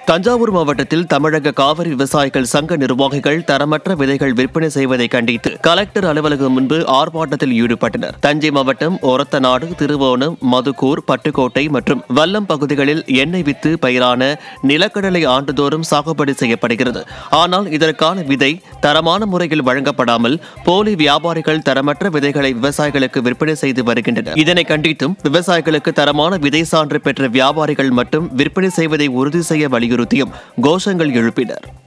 தஞ்சாவூர் மாவட்டத்தில் தமிழக காவிரி விவசாயிகள் சங்க நிர்வாகிகள் தரமற்ற விதைகள் விற்பனை செய்வதை கண்டித்து கலெக்டர் அலுவலகம் முன்பு ஆர்ப்பாட்டத்தில் ஈடுபட்டனர் தஞ்சை மாவட்டம் ஒரத்தநாடு திருவோணம் மதுக்கூர் பட்டுக்கோட்டை மற்றும் வல்லம் பகுதிகளில் எண்ணெய் வித்து பயிரான நிலக்கடலை ஆண்டுதோறும் சாகுபடி செய்யப்படுகிறது ஆனால் இதற்கான விதை தரமான முறையில் வழங்கப்படாமல் போலி வியாபாரிகள் தரமற்ற விதைகளை விவசாயிகளுக்கு விற்பனை செய்து வருகின்றனர் இதனை கண்டித்தும் விவசாயிகளுக்கு தரமான விதை சான்று பெற்ற வியாபாரிகள் மட்டும் விற்பனை செய்வதை உறுதி செய்ய வலியுறுத்தியும் கோஷங்கள் எழுப்பினர்